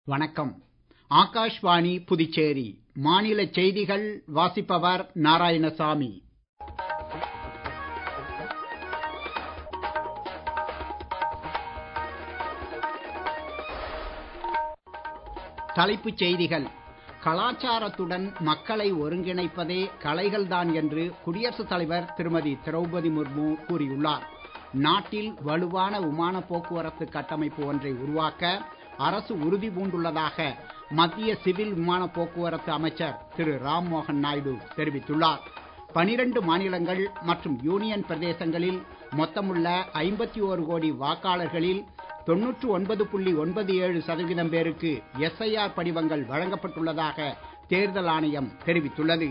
வணக்கம் ஆகாஷ்வாணி புதுச்சேரி மாநிலச் செய்திகள் வாசிப்பவர் நாராயணசாமி தலைப்புச் செய்திகள் கலாச்சாரத்துடன் மக்களை ஒருங்கிணைப்பதே கலைகள்தான் என்று குடியரசுத் தலைவர் திருமதி திரௌபதி முர்மு கூறியுள்ளார் நாட்டில் வலுவான விமான போக்குவரத்து கட்டமைப்பு ஒன்றை உருவாக்க அரசு உறுதி பூண்டுள்ளதாக மத்திய சிவில் விமான போக்குவரத்து அமைச்சர் திரு ராம்மோகன் நாயுடு தெரிவித்துள்ளார் பனிரெண்டு மாநிலங்கள் மற்றும் யூனியன் பிரதேசங்களில் மொத்தமுள்ள ஐம்பத்தி ஓரு கோடி வாக்காளர்களில் தொன்னூற்று ஒன்பது புள்ளி ஒன்பது ஏழு சதவீதம் பேருக்கு எஸ்ஐஆர் படிவங்கள் வழங்கப்பட்டுள்ளதாக தேர்தல் ஆணையம் தெரிவித்துள்ளது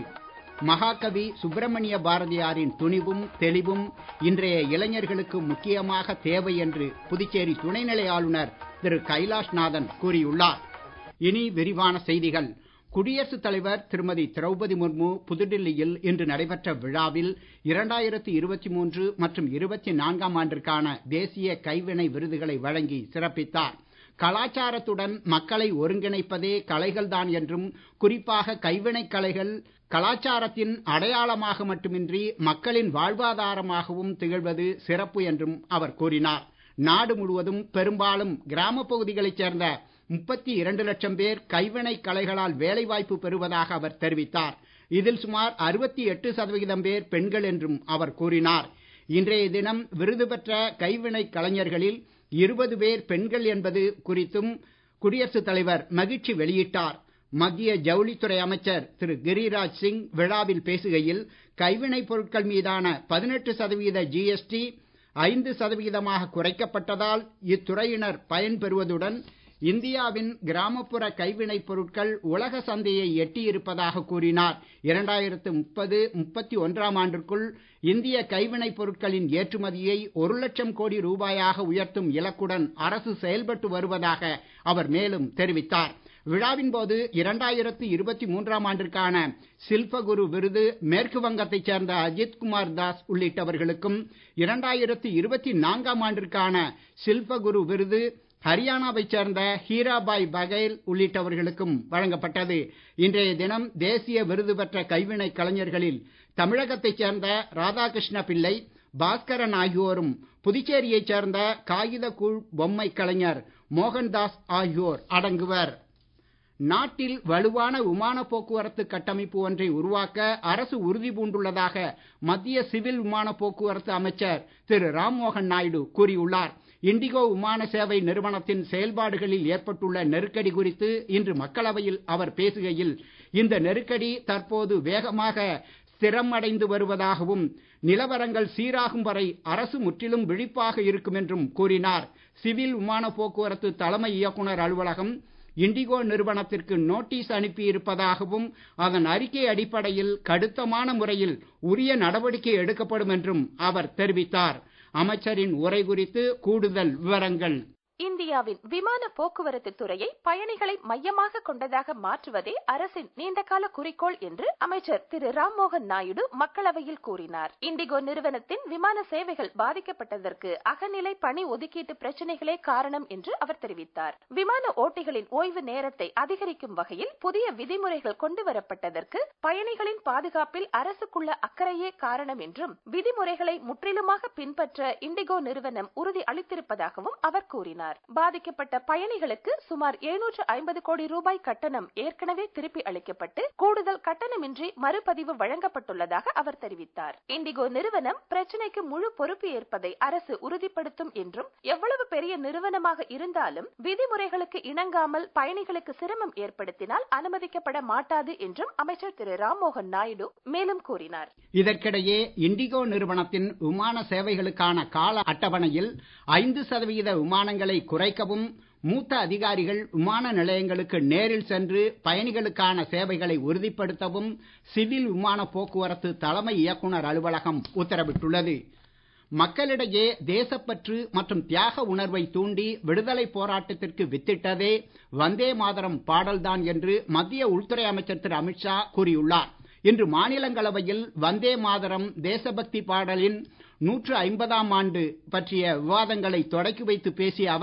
மகாகவி சுப்பிரமணிய பாரதியாரின் துணிவும் தெளிவும் இன்றைய இளைஞர்களுக்கு முக்கியமாக தேவை என்று புதுச்சேரி துணைநிலை ஆளுநர் திரு கைலாஷ்நாதன் கூறியுள்ளார் இனி விரிவான செய்திகள் குடியரசுத் தலைவர் திருமதி திரௌபதி முர்மு புதுடில்லியில் இன்று நடைபெற்ற விழாவில் இரண்டாயிரத்து இருபத்தி மூன்று மற்றும் இருபத்தி நான்காம் ஆண்டிற்கான தேசிய கைவினை விருதுகளை வழங்கி சிறப்பித்தார் கலாச்சாரத்துடன் மக்களை ஒருங்கிணைப்பதே கலைகள்தான் என்றும் குறிப்பாக கைவினைக் கலைகள் கலாச்சாரத்தின் அடையாளமாக மட்டுமின்றி மக்களின் வாழ்வாதாரமாகவும் திகழ்வது சிறப்பு என்றும் அவர் கூறினார் நாடு முழுவதும் பெரும்பாலும் கிராமப் பகுதிகளைச் சேர்ந்த முப்பத்தி இரண்டு லட்சம் பேர் கைவினைக் கலைகளால் வேலைவாய்ப்பு பெறுவதாக அவர் தெரிவித்தார் இதில் சுமார் அறுபத்தி எட்டு சதவிகிதம் பேர் பெண்கள் என்றும் அவர் கூறினார் இன்றைய தினம் விருது பெற்ற கைவினைக் கலைஞர்களில் இருபது பேர் பெண்கள் என்பது குறித்தும் குடியரசுத் தலைவர் மகிழ்ச்சி வெளியிட்டார் மத்திய ஜவுளித்துறை அமைச்சர் திரு கிரிராஜ் சிங் விழாவில் பேசுகையில் கைவினைப் பொருட்கள் மீதான பதினெட்டு சதவீத ஜிஎஸ்டி ஐந்து சதவிகிதமாக குறைக்கப்பட்டதால் இத்துறையினர் பயன்பெறுவதுடன் இந்தியாவின் கிராமப்புற கைவினைப் பொருட்கள் உலக சந்தையை எட்டியிருப்பதாக கூறினார் இரண்டாயிரத்து முப்பது முப்பத்தி ஒன்றாம் ஆண்டிற்குள் இந்திய கைவினைப் பொருட்களின் ஏற்றுமதியை ஒரு லட்சம் கோடி ரூபாயாக உயர்த்தும் இலக்குடன் அரசு செயல்பட்டு வருவதாக அவர் மேலும் தெரிவித்தார் விழாவின் போது இரண்டாயிரத்து இருபத்தி மூன்றாம் ஆண்டிற்கான சில்பகுரு விருது மேற்கு வங்கத்தைச் சேர்ந்த அஜித் குமார் தாஸ் உள்ளிட்டவர்களுக்கும் இரண்டாயிரத்து இருபத்தி நான்காம் ஆண்டிற்கான சில்பகுரு விருது ஹரியானாவைச் சேர்ந்த ஹீராபாய் பகேல் உள்ளிட்டவர்களுக்கும் வழங்கப்பட்டது இன்றைய தினம் தேசிய விருது பெற்ற கைவினை கலைஞர்களில் தமிழகத்தைச் சேர்ந்த ராதாகிருஷ்ண பிள்ளை பாஸ்கரன் ஆகியோரும் புதுச்சேரியைச் சேர்ந்த காகித கூழ் பொம்மை கலைஞர் மோகன்தாஸ் ஆகியோர் அடங்குவர் நாட்டில் வலுவான விமான போக்குவரத்து கட்டமைப்பு ஒன்றை உருவாக்க அரசு உறுதி பூண்டுள்ளதாக மத்திய சிவில் விமான போக்குவரத்து அமைச்சர் திரு ராம்மோகன் நாயுடு கூறியுள்ளார் இண்டிகோ விமான சேவை நிறுவனத்தின் செயல்பாடுகளில் ஏற்பட்டுள்ள நெருக்கடி குறித்து இன்று மக்களவையில் அவர் பேசுகையில் இந்த நெருக்கடி தற்போது வேகமாக ஸ்திரமடைந்து வருவதாகவும் நிலவரங்கள் சீராகும் வரை அரசு முற்றிலும் விழிப்பாக இருக்கும் என்றும் கூறினார் சிவில் விமான போக்குவரத்து தலைமை இயக்குனர் அலுவலகம் இண்டிகோ நிறுவனத்திற்கு நோட்டீஸ் அனுப்பி இருப்பதாகவும் அதன் அறிக்கை அடிப்படையில் கடுத்தமான முறையில் உரிய நடவடிக்கை எடுக்கப்படும் என்றும் அவர் தெரிவித்தார் அமைச்சரின் உரை குறித்து கூடுதல் விவரங்கள் இந்தியாவின் விமான போக்குவரத்து துறையை பயணிகளை மையமாக கொண்டதாக மாற்றுவதே அரசின் நீண்டகால குறிக்கோள் என்று அமைச்சர் திரு ராம்மோகன் நாயுடு மக்களவையில் கூறினார் இண்டிகோ நிறுவனத்தின் விமான சேவைகள் பாதிக்கப்பட்டதற்கு அகநிலை பணி ஒதுக்கீட்டு பிரச்சனைகளே காரணம் என்று அவர் தெரிவித்தார் விமான ஓட்டிகளின் ஓய்வு நேரத்தை அதிகரிக்கும் வகையில் புதிய விதிமுறைகள் கொண்டு வரப்பட்டதற்கு பயணிகளின் பாதுகாப்பில் அரசுக்குள்ள அக்கறையே காரணம் என்றும் விதிமுறைகளை முற்றிலுமாக பின்பற்ற இண்டிகோ நிறுவனம் உறுதி அளித்திருப்பதாகவும் அவர் கூறினார் பாதிக்கப்பட்ட பயணிகளுக்கு சுமார் எழுநூற்று ஐம்பது கோடி ரூபாய் கட்டணம் ஏற்கனவே திருப்பி அளிக்கப்பட்டு கூடுதல் கட்டணமின்றி மறுபதிவு வழங்கப்பட்டுள்ளதாக அவர் தெரிவித்தார் இண்டிகோ நிறுவனம் பிரச்சினைக்கு முழு பொறுப்பு ஏற்பதை அரசு உறுதிப்படுத்தும் என்றும் எவ்வளவு பெரிய நிறுவனமாக இருந்தாலும் விதிமுறைகளுக்கு இணங்காமல் பயணிகளுக்கு சிரமம் ஏற்படுத்தினால் அனுமதிக்கப்பட மாட்டாது என்றும் அமைச்சர் திரு ராம்மோகன் நாயுடு மேலும் கூறினார் இதற்கிடையே இண்டிகோ நிறுவனத்தின் விமான சேவைகளுக்கான கால அட்டவணையில் ஐந்து சதவிகித விமானங்களை குறைக்கவும் மூத்த அதிகாரிகள் விமான நிலையங்களுக்கு நேரில் சென்று பயணிகளுக்கான சேவைகளை உறுதிப்படுத்தவும் சிவில் விமான போக்குவரத்து தலைமை இயக்குனர் அலுவலகம் உத்தரவிட்டுள்ளது மக்களிடையே தேசப்பற்று மற்றும் தியாக உணர்வை தூண்டி விடுதலை போராட்டத்திற்கு வித்திட்டதே வந்தே மாதரம் பாடல்தான் என்று மத்திய உள்துறை அமைச்சர் திரு அமித்ஷா கூறியுள்ளார் இன்று மாநிலங்களவையில் வந்தே மாதரம் தேசபக்தி பாடலின் நூற்று ஐம்பதாம் ஆண்டு பற்றிய விவாதங்களை தொடக்கி வைத்து பேசிய அவர்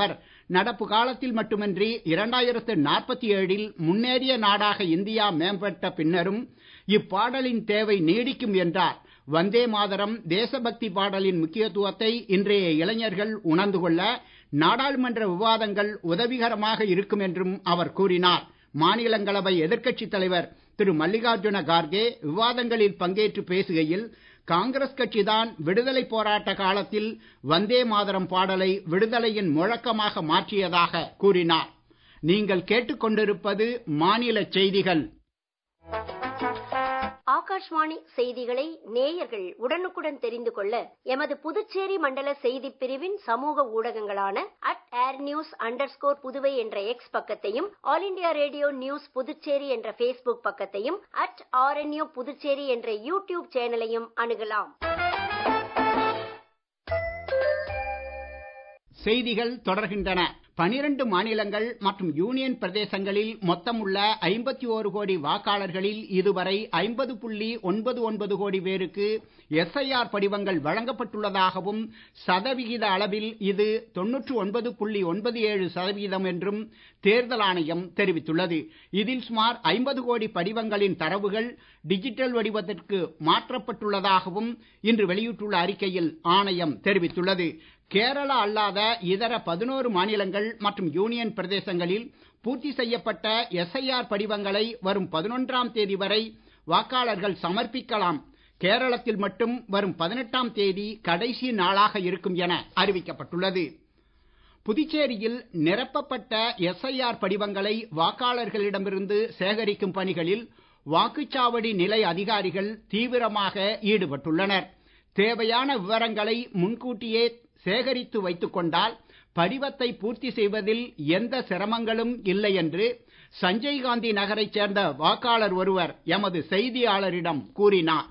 நடப்பு காலத்தில் மட்டுமின்றி இரண்டாயிரத்து நாற்பத்தி ஏழில் முன்னேறிய நாடாக இந்தியா மேம்பட்ட பின்னரும் இப்பாடலின் தேவை நீடிக்கும் என்றார் வந்தே மாதரம் தேசபக்தி பாடலின் முக்கியத்துவத்தை இன்றைய இளைஞர்கள் உணர்ந்து கொள்ள நாடாளுமன்ற விவாதங்கள் உதவிகரமாக இருக்கும் என்றும் அவர் கூறினார் மாநிலங்களவை எதிர்க்கட்சித் தலைவர் திரு மல்லிகார்ஜுன கார்கே விவாதங்களில் பங்கேற்று பேசுகையில் காங்கிரஸ் கட்சிதான் விடுதலை போராட்ட காலத்தில் வந்தே மாதரம் பாடலை விடுதலையின் முழக்கமாக மாற்றியதாக கூறினார் நீங்கள் கேட்டுக்கொண்டிருப்பது மாநில செய்திகள் ஆகாஷ்வாணி செய்திகளை நேயர்கள் உடனுக்குடன் தெரிந்து கொள்ள எமது புதுச்சேரி மண்டல செய்தி பிரிவின் சமூக ஊடகங்களான at air news under Puduvai என்ற எக்ஸ் பக்கத்தையும் All India Radio News Puducherry என்ற பேஸ்புக் பக்கத்தையும் அட் ஆர்என்யூ புதுச்சேரி என்ற யூடியூப் சேனலையும் அணுகலாம் செய்திகள் தொடர்கின்றன பனிரண்டு மாநிலங்கள் மற்றும் யூனியன் பிரதேசங்களில் மொத்தம் உள்ள ஐம்பத்தி ஓரு கோடி வாக்காளர்களில் இதுவரை ஐம்பது புள்ளி ஒன்பது ஒன்பது கோடி பேருக்கு எஸ்ஐஆர் படிவங்கள் வழங்கப்பட்டுள்ளதாகவும் சதவிகித அளவில் இது தொன்னூற்று ஒன்பது புள்ளி ஒன்பது ஏழு சதவீதம் என்றும் தேர்தல் ஆணையம் தெரிவித்துள்ளது இதில் சுமார் ஐம்பது கோடி படிவங்களின் தரவுகள் டிஜிட்டல் வடிவத்திற்கு மாற்றப்பட்டுள்ளதாகவும் இன்று வெளியிட்டுள்ள அறிக்கையில் ஆணையம் தெரிவித்துள்ளது கேரளா அல்லாத இதர பதினோரு மாநிலங்கள் மற்றும் யூனியன் பிரதேசங்களில் பூர்த்தி செய்யப்பட்ட எஸ்ஐஆர் படிவங்களை வரும் பதினொன்றாம் தேதி வரை வாக்காளர்கள் சமர்ப்பிக்கலாம் கேரளத்தில் மட்டும் வரும் பதினெட்டாம் தேதி கடைசி நாளாக இருக்கும் என அறிவிக்கப்பட்டுள்ளது புதுச்சேரியில் நிரப்பப்பட்ட எஸ்ஐஆர் படிவங்களை வாக்காளர்களிடமிருந்து சேகரிக்கும் பணிகளில் வாக்குச்சாவடி நிலை அதிகாரிகள் தீவிரமாக ஈடுபட்டுள்ளனர் தேவையான விவரங்களை முன்கூட்டியே சேகரித்து வைத்துக் கொண்டால் படிவத்தை பூர்த்தி செய்வதில் எந்த சிரமங்களும் இல்லை என்று சஞ்சய் காந்தி நகரைச் சேர்ந்த வாக்காளர் ஒருவர் எமது செய்தியாளரிடம் கூறினார்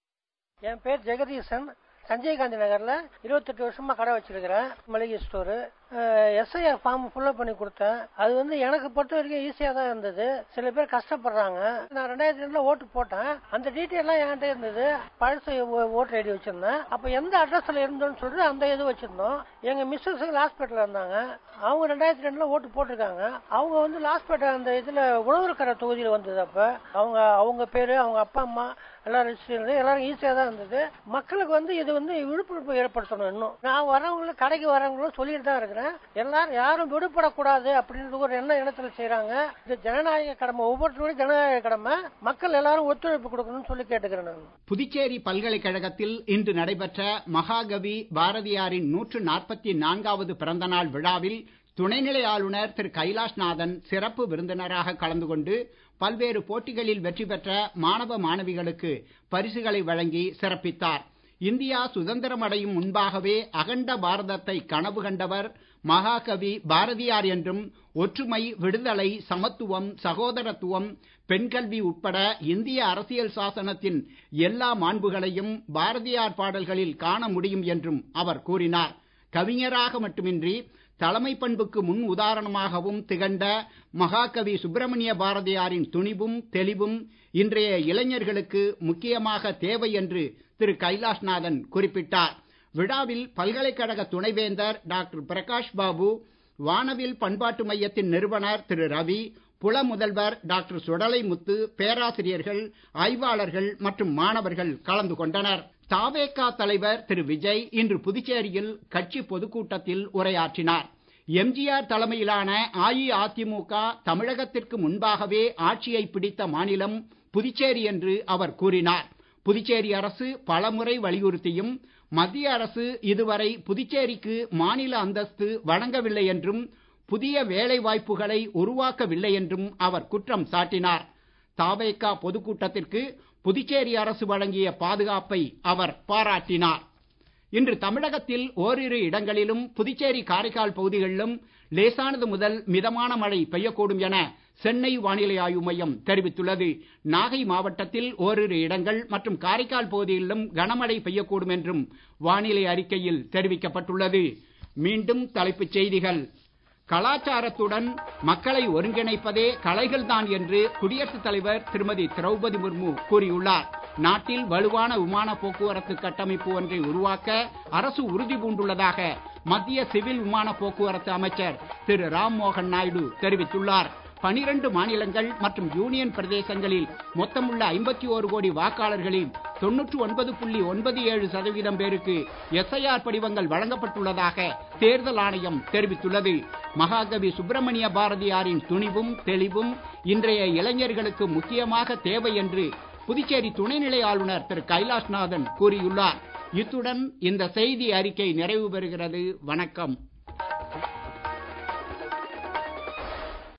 என் பேர் ஜெகதீசன் சஞ்சய் காந்தி நகர்ல இருபத்தெட்டு வருஷமா கடை வச்சிருக்கிறேன் மளிகை ஸ்டோரு எஸ்ஐஆர் ஃபார்ம் ஃபில்அப் பண்ணி கொடுத்தேன் அது வந்து எனக்கு பொறுத்த வரைக்கும் ஈஸியா தான் இருந்தது சில பேர் கஷ்டப்படுறாங்க நான் ரெண்டாயிரத்தி ரெண்டுல ஓட்டு போட்டேன் அந்த டீட்டெயில் எல்லாம் என்கிட்ட இருந்தது பழசு ஓட்டர் ஐடி வச்சிருந்தேன் அப்ப எந்த அட்ரஸ்ல இருந்தோம்னு சொல்லிட்டு அந்த இது வச்சிருந்தோம் எங்க மிஸ்ஸஸ் ஹாஸ்பிட்டல்ல இருந்தாங்க அவங்க ரெண்டாயிரத்தி ரெண்டுல ஓட்டு போட்டிருக்காங்க அவங்க வந்து லாஸ்பேட்டை அந்த இதுல உழவர்கரை தொகுதியில வந்தது அப்ப அவங்க அவங்க பேரு அவங்க அப்பா அம்மா எல்லாம் ரெஜிஸ்டர் இருந்தது எல்லாரும் ஈஸியா தான் இருந்தது மக்களுக்கு வந்து இது வந்து விழிப்புணர்வு ஏற்படுத்தணும் இன்னும் நான் வரவங்களும் கடைக்கு வரவங்களும் சொல்லிட்டு தான் இருக்கிறேன் எல்லாரும் யாரும் விடுபடக்கூடாது அப்படின்றது ஒரு எண்ண எண்ணத்துல செய்யறாங்க இது ஜனநாயக கடமை ஒவ்வொருத்தருடைய ஜனநாயக கடமை மக்கள் எல்லாரும் ஒத்துழைப்பு கொடுக்கணும்னு சொல்லி கேட்டுக்கிறேன் நான் புதுச்சேரி பல்கலைக்கழகத்தில் இன்று நடைபெற்ற மகாகவி பாரதியாரின் நூற்று நாற்பத்தி நான்காவது பிறந்தநாள் விழாவில் துணைநிலை ஆளுநர் திரு கைலாஷ்நாதன் சிறப்பு விருந்தினராக கலந்து கொண்டு பல்வேறு போட்டிகளில் வெற்றி பெற்ற மாணவ மாணவிகளுக்கு பரிசுகளை வழங்கி சிறப்பித்தார் இந்தியா சுதந்திரம் அடையும் முன்பாகவே அகண்ட பாரதத்தை கனவு கண்டவர் மகாகவி பாரதியார் என்றும் ஒற்றுமை விடுதலை சமத்துவம் சகோதரத்துவம் பெண்கல்வி உட்பட இந்திய அரசியல் சாசனத்தின் எல்லா மாண்புகளையும் பாரதியார் பாடல்களில் காண முடியும் என்றும் அவர் கூறினார் கவிஞராக மட்டுமின்றி தலைமை பண்புக்கு முன் உதாரணமாகவும் திகழ்ந்த மகாகவி சுப்பிரமணிய பாரதியாரின் துணிவும் தெளிவும் இன்றைய இளைஞர்களுக்கு முக்கியமாக தேவை என்று திரு கைலாஷ்நாதன் குறிப்பிட்டார் விழாவில் பல்கலைக்கழக துணைவேந்தர் டாக்டர் பிரகாஷ் பாபு வானவில் பண்பாட்டு மையத்தின் நிறுவனர் திரு ரவி புல முதல்வர் டாக்டர் சுடலை முத்து பேராசிரியர்கள் ஆய்வாளர்கள் மற்றும் மாணவர்கள் கலந்து கொண்டனர் தாவேகா தலைவர் திரு விஜய் இன்று புதுச்சேரியில் கட்சி பொதுக்கூட்டத்தில் உரையாற்றினார் எம்ஜிஆர் தலைமையிலான அஇஅதிமுக தமிழகத்திற்கு முன்பாகவே ஆட்சியை பிடித்த மாநிலம் புதுச்சேரி என்று அவர் கூறினார் புதுச்சேரி அரசு பலமுறை வலியுறுத்தியும் மத்திய அரசு இதுவரை புதுச்சேரிக்கு மாநில அந்தஸ்து வழங்கவில்லை என்றும் புதிய வேலை வாய்ப்புகளை உருவாக்கவில்லை என்றும் அவர் குற்றம் சாட்டினார் தாவேகா பொதுக்கூட்டத்திற்கு புதுச்சேரி அரசு வழங்கிய பாதுகாப்பை அவர் பாராட்டினார் இன்று தமிழகத்தில் ஓரிரு இடங்களிலும் புதுச்சேரி காரைக்கால் பகுதிகளிலும் லேசானது முதல் மிதமான மழை பெய்யக்கூடும் என சென்னை வானிலை ஆய்வு மையம் தெரிவித்துள்ளது நாகை மாவட்டத்தில் ஓரிரு இடங்கள் மற்றும் காரைக்கால் பகுதிகளிலும் கனமழை பெய்யக்கூடும் என்றும் வானிலை அறிக்கையில் தெரிவிக்கப்பட்டுள்ளது மீண்டும் தலைப்புச் செய்திகள் கலாச்சாரத்துடன் மக்களை ஒருங்கிணைப்பதே கலைகள்தான் என்று குடியரசுத் தலைவர் திருமதி திரௌபதி முர்மு கூறியுள்ளார் நாட்டில் வலுவான விமான போக்குவரத்து கட்டமைப்பு ஒன்றை உருவாக்க அரசு உறுதி பூண்டுள்ளதாக மத்திய சிவில் விமான போக்குவரத்து அமைச்சர் திரு ராம் மோகன் நாயுடு தெரிவித்துள்ளார் பனிரெண்டு மாநிலங்கள் மற்றும் யூனியன் பிரதேசங்களில் மொத்தமுள்ள ஐம்பத்தி ஓரு கோடி வாக்காளர்களில் தொன்னூற்று ஒன்பது புள்ளி ஒன்பது ஏழு சதவீதம் பேருக்கு எஸ்ஐஆர் படிவங்கள் வழங்கப்பட்டுள்ளதாக தேர்தல் ஆணையம் தெரிவித்துள்ளது மகாகவி சுப்பிரமணிய பாரதியாரின் துணிவும் தெளிவும் இன்றைய இளைஞர்களுக்கு முக்கியமாக தேவை என்று புதுச்சேரி துணைநிலை ஆளுநர் திரு கைலாஷ்நாதன் கூறியுள்ளார் இத்துடன் இந்த செய்தி அறிக்கை நிறைவு பெறுகிறது வணக்கம்